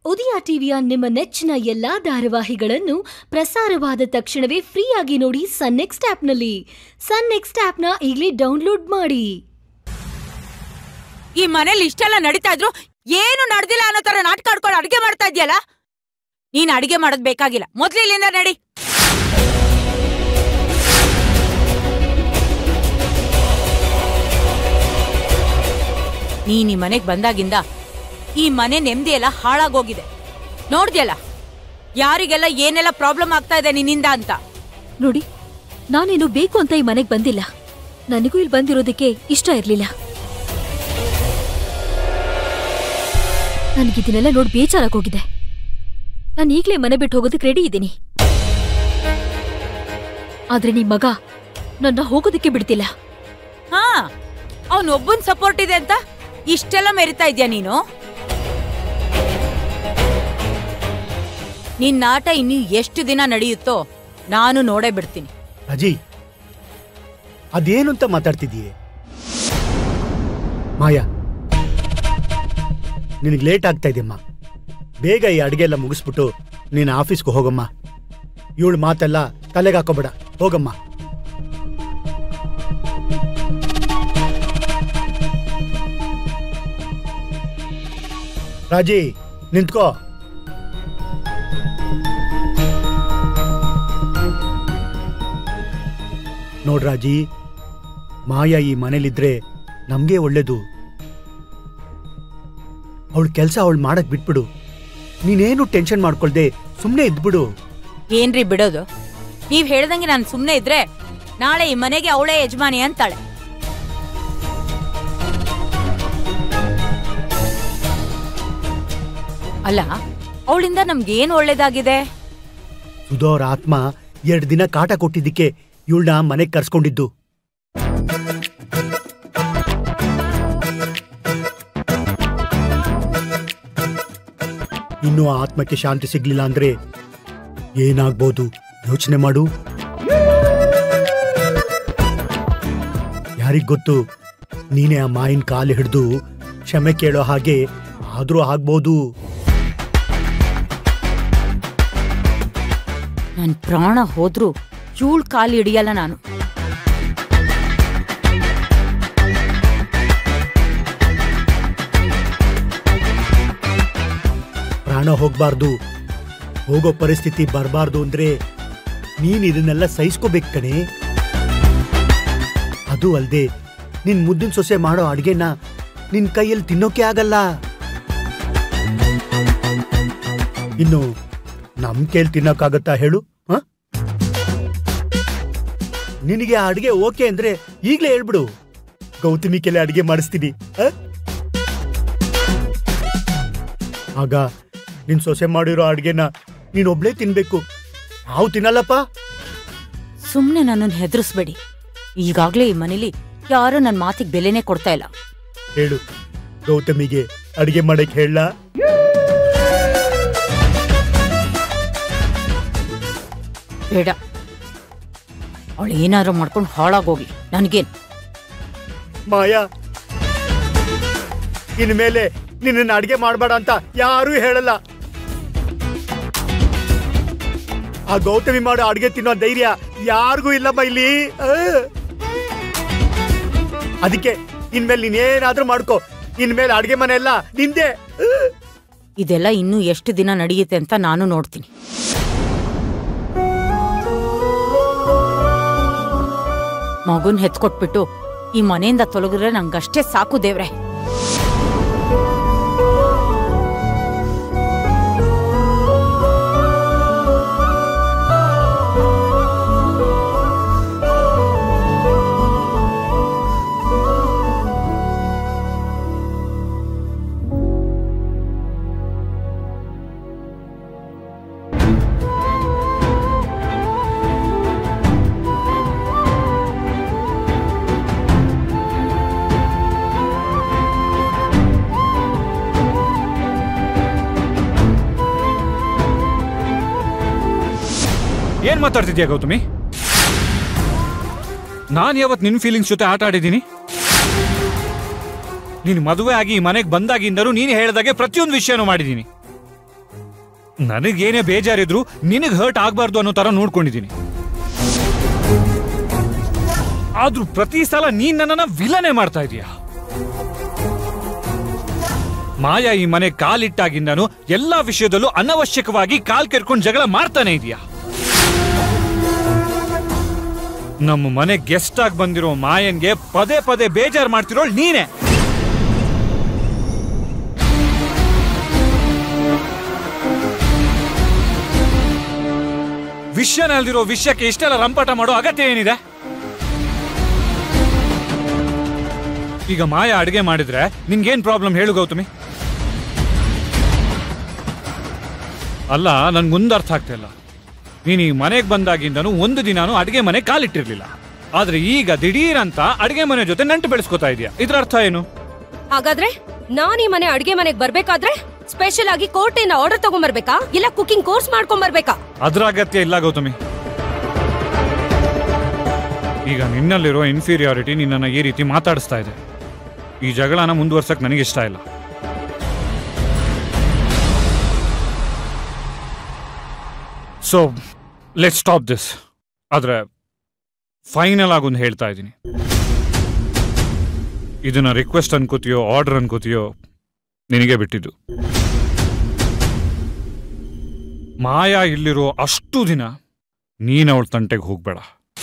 ಉದಯ ಟಿವಿಯ ನಿಮ್ಮ ನೆಚ್ಚಿನ ಎಲ್ಲಾ ಧಾರಾವಾಹಿಗಳನ್ನು ಪ್ರಸಾರವಾದ ತಕ್ಷಣವೇ ಫ್ರೀಯಾಗಿ ನೋಡಿ ಸನ್ ನೆಕ್ಸ್ಟ್ ಆಪ್ನಲ್ಲಿ ಸನ್ ನೆಕ್ಸ್ಟ್ ಆಪ್ನ ಈಗಲೇ ಡೌನ್ಲೋಡ್ ಮಾಡಿ ಈ ಮನೇಲಿ ಇಷ್ಟೆಲ್ಲ ನಡೀತಾ ಇದ್ರು ಏನು ನಡೆದಿಲ್ಲ ಅನ್ನೋ ತರ ನಾಟಕ ಆಡ್ಕೊಂಡು ಅಡಿಗೆ ಮಾಡ್ತಾ ಇದ್ಯಲ್ಲ ನೀನ್ ಅಡಿಗೆ ಮಾಡೋದ್ ಬೇಕಾಗಿಲ್ಲ ಮೊದ್ಲು ಇಲ್ಲಿಂದ ನಡಿ ನೀನ್ ಈ ಮನೆಗ್ ಬಂದಾಗಿಂದ ಈ ಮನೆ ನೆಮ್ಮದಿ ಎಲ್ಲ ಹಾಳಾಗೋಗಿದೆ ನೋಡ್ದ್ಯಲ್ಲ ಯಾರಿಗೆಲ್ಲ ಏನೆಲ್ಲ ಪ್ರಾಬ್ಲಮ್ ಆಗ್ತಾ ಇದೆ ನಿನ್ನಿಂದ ಅಂತ ನೋಡಿ ನಾನೇನು ಬೇಕು ಅಂತ ಈ ಮನೆಗೆ ಬಂದಿಲ್ಲ ನನಗೂ ಇಲ್ಲಿ ಬಂದಿರೋದಕ್ಕೆ ಇಷ್ಟ ಇರ್ಲಿಲ್ಲ ನನಗಿದನ್ನೆಲ್ಲ ನೋಡಿ ಬೇಜಾರಾಗೋಗಿದೆ ನಾನು ಈಗಲೇ ಮನೆ ಬಿಟ್ಟು ಹೋಗೋದಕ್ಕೆ ರೆಡಿ ಇದ್ದೀನಿ ಆದ್ರೆ ನಿಮ್ ಮಗ ನನ್ನ ಹೋಗೋದಕ್ಕೆ ಬಿಡ್ತಿಲ್ಲ ಹಾ ಅವನ್ ಒಬ್ಬನ್ ಸಪೋರ್ಟ್ ಇದೆ ಅಂತ ಇಷ್ಟೆಲ್ಲ ಮೆರಿತಾ ಇದ್ಯಾ ನೀನು ನಿನ್ನ ಆಟ ಇನ್ನು ಎಷ್ಟು ದಿನ ನಡೆಯುತ್ತೋ ನಾನು ನೋಡೇ ಬಿಡ್ತೀನಿ ಅಜಯ್ ಅದೇನು ಅಂತ ಮಾತಾಡ್ತಿದೀಯ ಮಾಯಾ ನಿನಗೆ ಲೇಟ್ ಆಗ್ತಾ ಇದೆಯಮ್ಮ ಬೇಗ ಈ ಅಡಿಗೆ ಎಲ್ಲ ಮುಗಿಸ್ಬಿಟ್ಟು ನೀನು ಆಫೀಸ್ಗೆ ಹೋಗಮ್ಮ ಇವಳು ಮಾತೆಲ್ಲ ತಲೆಗೆ ಹಾಕೋಬೇಡ ಹೋಗಮ್ಮ ರಾಜಿ ನಿಂತ್ಕೋ ನೋಡ್ರಾಜಿ ಮಾಯಾ ಈ ಮನೇಲಿದ್ರೆ ನಮ್ಗೆ ಒಳ್ಳೇದು ಅವಳ ಕೆಲಸ ಅವಳು ಮಾಡಕ್ ಬಿಟ್ಬಿಡು ನೀನೇನು ಟೆನ್ಷನ್ ಮಾಡ್ಕೊಳ್ದೆ ಸುಮ್ಮನೆ ಇದ್ಬಿಡು ಏನ್ರಿ ಬಿಡೋದು ನೀವ್ ಹೇಳ್ದಂಗೆ ನಾನು ಸುಮ್ನೆ ಇದ್ರೆ ನಾಳೆ ಈ ಮನೆಗೆ ಅವಳೇ ಯಜಮಾನಿ ಅಂತಾಳೆ ಅಲ್ಲ ಅವಳಿಂದ ನಮ್ಗೇನ್ ಒಳ್ಳೇದಾಗಿದೆ ಸುಧೋರ್ ಆತ್ಮ ಎರಡು ದಿನ ಕಾಟ ಕೊಟ್ಟಿದ್ದಕ್ಕೆ ಇವಳನ್ನ ಮನೆಗೆ ಕರ್ಸ್ಕೊಂಡಿದ್ದು ಇನ್ನು ಆ ಆತ್ಮಕ್ಕೆ ಶಾಂತಿ ಸಿಗ್ಲಿಲ್ಲ ಅಂದ್ರೆ ಏನಾಗ್ಬೋದು ಯೋಚನೆ ಮಾಡು ಯಾರಿಗ್ ಗೊತ್ತು ನೀನೇ ಆ ಮಾಯಿನ ಕಾಲು ಹಿಡಿದು ಕ್ಷಮೆ ಕೇಳೋ ಹಾಗೆ ಆದ್ರೂ ಆಗ್ಬೋದು ನನ್ ಪ್ರಾಣ ಹೋದ್ರೂ ಚೂಳ್ ಕಾಲು ಹಿಡಿಯಲ್ಲ ನಾನು ಪ್ರಾಣ ಹೋಗ್ಬಾರ್ದು ಹೋಗೋ ಪರಿಸ್ಥಿತಿ ಬರಬಾರ್ದು ಅಂದ್ರೆ ನೀನ್ ಇದನ್ನೆಲ್ಲ ಸಹಿಸ್ಕೋಬೇಕು ಕಣೆ ಅದು ಅಲ್ದೆ ನಿನ್ ಮುದ್ದಿನ ಸೊಸೆ ಮಾಡೋ ಅಡ್ಗೆನ ನಿನ್ ಕೈಯಲ್ಲಿ ತಿನ್ನೋಕೆ ಆಗಲ್ಲ ಇನ್ನು ನಮ್ ಕೈಯಲ್ಲಿ ತಿನ್ನೋಕ್ಕಾಗತ್ತಾ ಹೇಳು ಹ? ನಿನಗೆ ಆ ಅಡ್ಗೆ ಓಕೆ ಅಂದ್ರೆ ಈಗ್ಲೇ ಹೇಳ್ಬಿಡು ಗೌತಮಿ ಕೆಲೆ ಅಡ್ಗೆ ಮಾಡಿಸ್ತೀನಿ ಹ? ಆಗ ನಿನ್ ಸೊಸೆ ಮಾಡಿರೋ ಅಡ್ಗೆನ ನೀನೊಬ್ಳೇ ತಿನ್ಬೇಕು ನಾವು ತಿನ್ನಲ್ಲಪ್ಪ ಸುಮ್ನೆ ನನ್ನನ್ನು ಹೆದರ್ಸ್ಬೇಡಿ ಈಗಾಗ್ಲೇ ಈ ಮನೇಲಿ ಯಾರು ನನ್ ಮಾತಿಗೆ ಬೆಲೆನೇ ಕೊಡ್ತಾ ಇಲ್ಲ ಹೇಳು ಗೌತಮಿಗೆ ಅಡಿಗೆ ಮಾಡಕ್ ಹೇಳ ಬೇಡ ಅವಳು ಏನಾದ್ರು ಮಾಡ್ಕೊಂಡು ಹಾಳಾಗೋಗಿ ನನ್ಗೇನ್ ಮಾಯಾ ಇನ್ಮೇಲೆ ನಿನ್ನ ಅಡಿಗೆ ಮಾಡಬೇಡ ಅಂತ ಯಾರೂ ಹೇಳಲ್ಲ ಆ ಗೌತಮಿ ಮಾಡೋ ಅಡಿಗೆ ತಿನ್ನೋ ಧೈರ್ಯ ಯಾರಿಗೂ ಇಲ್ಲಮ್ಮ ಇಲ್ಲಿ ಆ. ಅದಕ್ಕೆ ಇನ್ಮೇಲೆ ನೀನೇನಾದ್ರೂ ಮಾಡ್ಕೋ ಇನ್ಮೇಲೆ ಅಡಿಗೆ ಮನೆ ಎಲ್ಲ ನಿಂದೆ ಆ. ಇದೆಲ್ಲ ಇನ್ನೂ ಎಷ್ಟು ದಿನ ನಡೆಯುತ್ತೆ ಅಂತ ನಾನು ನೋಡ್ತೀನಿ ಮಗುನ್ ಹೆತ್ಕೊಟ್ಬಿಟ್ಟು ಈ ಮನೆಯಿಂದ ತೊಲಗಿದ್ರೆ ನಂಗಷ್ಟೇ ಸಾಕು ದೇವ್ರೆ ಏನ್ ಮಾತಾಡ್ತಿದ್ಯಾ ಗೌತಮಿ ನಾನು ಯಾವತ್ ನಿನ್ ಫೀಲಿಂಗ್ಸ್ ಜೊತೆ ಆಟ ಆಡಿದ್ದೀನಿ ನೀನು ಮದುವೆ ಆಗಿ ಈ ಮನೆಗೆ ಬಂದಾಗಿಂದಲೂ ನೀನು ಹೇಳ್ದಾಗೆ ಪ್ರತಿಯೊಂದು ವಿಷಯನೂ ಮಾಡಿದ್ದೀನಿ ನನಗೇನೇ ಬೇಜಾರಿದ್ರು ನಿನಗೆ ಹರ್ಟ್ ಆಗ್ಬಾರ್ದು ಅನ್ನೋ ತರ ನೋಡ್ಕೊಂಡಿದ್ದೀನಿ ಆದ್ರೂ ಪ್ರತಿ ಸಲ ನೀನ್ ನನ್ನನ್ನ ವಿಲನೆ ಮಾಡ್ತಾ ಇದೀಯ ಮಾಯಾ ಈ ಮನೆ ಕಾಲಿಟ್ಟಾಗಿಂದನು ಎಲ್ಲಾ ವಿಷಯದಲ್ಲೂ ಅನವಶ್ಯಕವಾಗಿ ಕಾಲ್ ಕೆರ್ಕೊಂಡು ಜಗಳ ಮಾಡ್ತಾನೆ ಇದೀಯಾ ನಮ್ಮ ಮನೆ ಗೆಸ್ಟ್ ಆಗಿ ಬಂದಿರೋ ಮಾಯನ್ಗೆ ಪದೇ ಪದೇ ಬೇಜಾರ್ ಮಾಡ್ತಿರೋಳ್ ನೀನೇ ವಿಷಯನಲ್ದಿರೋ ವಿಷಯಕ್ಕೆ ಇಷ್ಟೆಲ್ಲ ರಂಪಾಟ ಮಾಡೋ ಅಗತ್ಯ ಏನಿದೆ ಈಗ ಮಾಯಾ ಅಡಿಗೆ ಮಾಡಿದ್ರೆ ನಿನ್ಗೇನ್ ಪ್ರಾಬ್ಲಮ್ ಹೇಳು ಗೌತಮಿ ಅಲ್ಲ ನನ್ಗೊಂದು ಅರ್ಥ ಆಗ್ತಾ ಇಲ್ಲ ನೀನು ಈ ಮನೆಗೆ ಬಂದಾಗಿಂದನು ಒಂದು ದಿನಾನು ಅಡಿಗೆ ಮನೆ ಕಾಲಿಟ್ಟಿರ್ಲಿಲ್ಲ ಆದ್ರೆ ಈಗ ದಿಢೀರ್ ಅಂತ ಅಡಿಗೆ ಮನೆ ಜೊತೆ ನಂಟು ಬೆಳೆಸ್ಕೊತಾ ಇದೀಯ ಇದ್ರ ಅರ್ಥ ಏನು ಹಾಗಾದ್ರೆ ನಾನ್ ಈ ಮನೆ ಅಡ್ಗೆ ಮನೆಗ್ ಬರ್ಬೇಕಾದ್ರೆ ಸ್ಪೆಷಲ್ ಆಗಿ ಕೋರ್ಟಿಂದ ಆರ್ಡರ್ ತಗೊಂಬರ್ಬೇಕಾ ಇಲ್ಲ ಕುಕಿಂಗ್ ಕೋರ್ಸ್ ಮಾಡ್ಕೊಂಡ್ ಬರ್ಬೇಕಾ ಅದ್ರ ಅಗತ್ಯ ಇಲ್ಲ ಗೌತಮಿ ಈಗ ನಿನ್ನಲ್ಲಿರೋ ಇನ್ಫೀರಿಯಾರಿಟಿ ನಿನ್ನನ್ನು ಈ ರೀತಿ ಮಾತಾಡಿಸ್ತಾ ಇದೆ ಈ ಜಗಳನ ಮುಂದುವರ್ಸಕ್ ನನಗೆ ಇಷ್ಟ ಇಲ್ಲ ಸೊ ಲೆಟ್ ಸ್ಟಾಪ್ ದಿಸ್ ಆದ್ರೆ ಫೈನಲ್ ಆಗೊಂದು ಹೇಳ್ತಾ ಇದ್ದೀನಿ ಇದನ್ನ ರಿಕ್ವೆಸ್ಟ್ ಅನ್ಕೋತೀಯೋ ಆರ್ಡರ್ ಅನ್ಕೋತೀಯೋ ನಿನಗೆ ಬಿಟ್ಟಿದ್ದು ಮಾಯಾ ಇಲ್ಲಿರೋ ಅಷ್ಟು ದಿನ ನೀನ್ ಅವಳ ತಂಟೆಗೆ ಹೋಗ್ಬೇಡ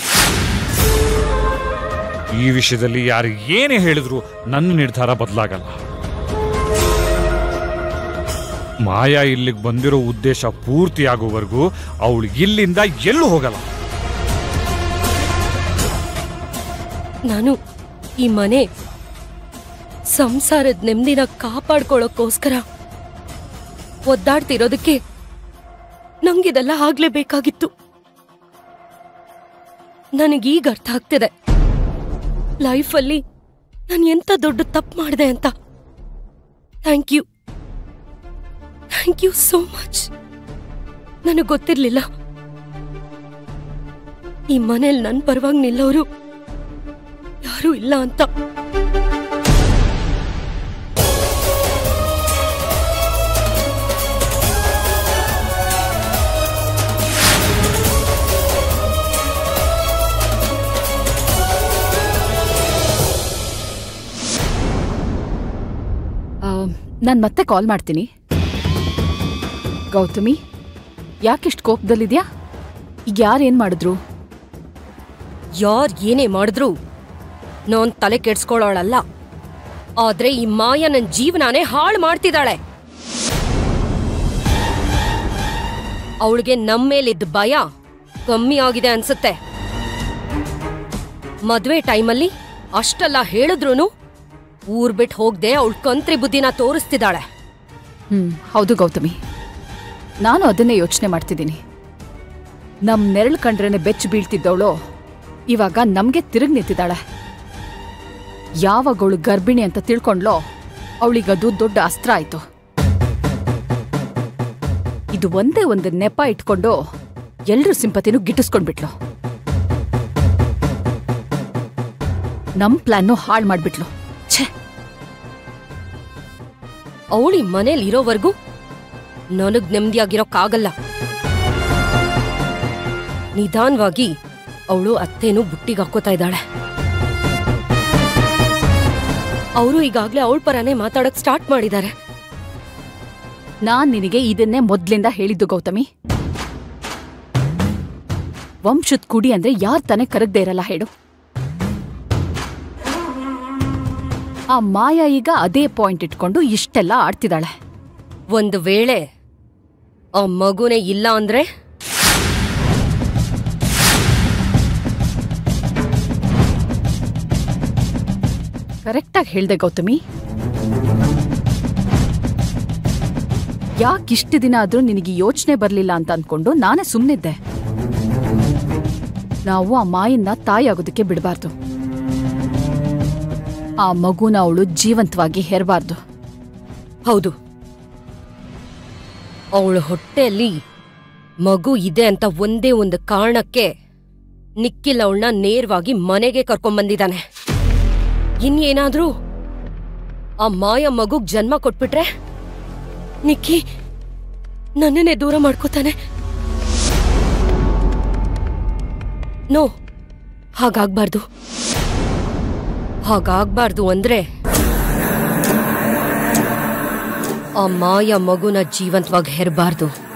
ಈ ವಿಷಯದಲ್ಲಿ ಯಾರು ಏನೇ ಹೇಳಿದ್ರು ನನ್ನ ನಿರ್ಧಾರ ಬದಲಾಗಲ್ಲ ಮಾಯಾ ಇಲ್ಲಿಗೆ ಬಂದಿರೋ ಉದ್ದೇಶ ಪೂರ್ತಿ ಆಗೋವರೆಗೂ ಅವಳು ಇಲ್ಲಿಂದ ಎಲ್ಲೂ ಹೋಗಲ್ಲ ನಾನು ಈ ಮನೆ ಸಂಸಾರದ ನೆಮ್ಮದಿನ ಕಾಪಾಡ್ಕೊಳ್ಳೋಕ್ಕೋಸ್ಕರ ಒದ್ದಾಡ್ತಿರೋದಕ್ಕೆ ನಂಗಿದೆಲ್ಲ ಆಗ್ಲೇಬೇಕಾಗಿತ್ತು ನನಗೀಗ ಅರ್ಥ ಆಗ್ತಿದೆ ಲೈಫಲ್ಲಿ ನಾನು ಎಂತ ದೊಡ್ಡ ತಪ್ಪು ಮಾಡಿದೆ ಅಂತ thank you thank you so much ನನಗೆ ಗೊತ್ತಿರ್ಲಿಲ್ಲ ಈ ಮನೇಲಿ ನನ್ನ ಪರವಾಗಿ ನಿಲ್ಲೋರು ಯಾರೂ ಇಲ್ಲ ಅಂತ ನಾನು ಮತ್ತೆ ಕಾಲ್ ಮಾಡ್ತೀನಿ ಗೌತಮಿ ಯಾಕಿಷ್ಟು ಕೋಪದಲ್ಲಿದ್ಯಾ ಈಗ ಯಾರೇನ್ ಮಾಡಿದ್ರು ಯಾರ್ ಏನೇ ಮಾಡಿದ್ರು ನಾನ್ ತಲೆ ಕೆಡ್ಸ್ಕೊಳ್ಳೋಳಲ್ಲ ಆದ್ರೆ ಈ ಮಾಯ ನನ್ ಜೀವನಾನೇ ಹಾಳು ಮಾಡ್ತಿದ್ದಾಳೆ ಅವಳಿಗೆ ನಮ್ಮೇಲಿದ್ದ ಭಯ ಕಮ್ಮಿ ಆಗಿದೆ ಅನ್ಸುತ್ತೆ ಮದ್ವೆ ಟೈಮಲ್ಲಿ ಅಷ್ಟೆಲ್ಲ ಹೇಳಿದ್ರೂನು ಊರ್ ಬಿಟ್ಟು ಹೋಗ್ದೆ ಅವಳ ಕಂತ್ರಿ ಬುದ್ಧಿನ ತೋರಿಸ್ತಿದ್ದಾಳೆ ಹ್ಮ್ ಹೌದು ಗೌತಮಿ ನಾನು ಅದನ್ನೇ ಯೋಚನೆ ಮಾಡ್ತಿದ್ದೀನಿ ನಮ್ ನೆರಳು ಕಂಡ್ರೇನೆ ಬೆಚ್ಚ ಬೀಳ್ತಿದ್ದವಳು ಇವಾಗ ನಮ್ಗೆ ತಿರುಗ್ ನಿಂತಿದ್ದಾಳೆ ಯಾವಾಗ ಅವಳು ಗರ್ಭಿಣಿ ಅಂತ ತಿಳ್ಕೊಂಡ್ಲೋ ಅವಳಿಗದು ದೊಡ್ಡ ಅಸ್ತ್ರ ಆಯ್ತು ಇದು ಒಂದೇ ಒಂದು ನೆಪ ಇಟ್ಕೊಂಡು ಎಲ್ರ ಸಿಂಪತಿನೂ ಗಿಟ್ಟಿಸ್ಕೊಂಡ್ಬಿಟ್ಲು ನಮ್ ಪ್ಲಾನ್ನು ಹಾಳು ಮಾಡ್ಬಿಟ್ಲು ಛೇ ಅವಳಿ ಮನೇಲಿ ಇರೋವರೆಗೂ ನನಗ್ ನೆಮ್ಮದಿಯಾಗಿರೋಕ್ಕಾಗಲ್ಲ ನಿಧಾನವಾಗಿ ಅವಳು ಅತ್ತೇನು ಬುಟ್ಟಿಗೆ ಹಾಕೋತಾ ಇದ್ದಾಳೆ ಅವರು ಈಗಾಗ್ಲೇ ಅವಳ ಪರನೇ ಮಾತಾಡಕ್ ಸ್ಟಾರ್ಟ್ ಮಾಡಿದ್ದಾರೆ ನಾನ್ ನಿನಗೆ ಇದನ್ನೇ ಮೊದ್ಲಿಂದ ಹೇಳಿದ್ದು ಗೌತಮಿ ವಂಶದ್ ಕುಡಿ ಅಂದ್ರೆ ಯಾರ್ ತಾನೇ ಕರಗದೆ ಇರಲ್ಲ ಹೇಳು ಆ ಮಾಯಾ ಈಗ ಅದೇ ಪಾಯಿಂಟ್ ಇಟ್ಕೊಂಡು ಇಷ್ಟೆಲ್ಲ ಆಡ್ತಿದ್ದಾಳೆ ಒಂದು ವೇಳೆ ಆ ಮಗುನೇ ಇಲ್ಲ ಅಂದ್ರೆ ಕರೆಕ್ಟಾಗಿ ಹೇಳ್ದೆ ಗೌತಮಿ ಯಾಕಿಷ್ಟು ದಿನ ಆದ್ರೂ ನಿನಗೆ ಯೋಚನೆ ಬರ್ಲಿಲ್ಲ ಅಂತ ಅನ್ಕೊಂಡು ನಾನೇ ಸುಮ್ಮನಿದ್ದೆ ನಾವು ಆ ಮಾಯನ್ನ ತಾಯಿ ಆಗೋದಕ್ಕೆ ಬಿಡಬಾರ್ದು ಆ ಮಗುನ ಅವಳು ಜೀವಂತವಾಗಿ ಹೆರಬಾರ್ದು ಹೌದು ಅವಳ ಹೊಟ್ಟೆಯಲ್ಲಿ ಮಗು ಇದೆ ಅಂತ ಒಂದೇ ಒಂದು ಕಾರಣಕ್ಕೆ ನಿಖಿಲ್ ಅವಳನ್ನ ನೇರವಾಗಿ ಮನೆಗೆ ಕರ್ಕೊಂಬಂದಿದ್ದಾನೆ ಇನ್ನೇನಾದ್ರೂ ಆ ಮಾಯ ಮಗುಗ್ ಜನ್ಮ ಕೊಟ್ಬಿಟ್ರೆ ನಿಕ್ಕಿ ನನ್ನನ್ನೇ ದೂರ ಮಾಡ್ಕೋತಾನೆ ನೋ ಹಾಗಾಗ್ಬಾರ್ದು ಹಾಗಾಗ್ಬಾರ್ದು ಅಂದ್ರೆ ಆ ಮಾಯ ಮಗುನ ಜೀವಂತವಾಗಿ ಹೆರಬಾರ್ದು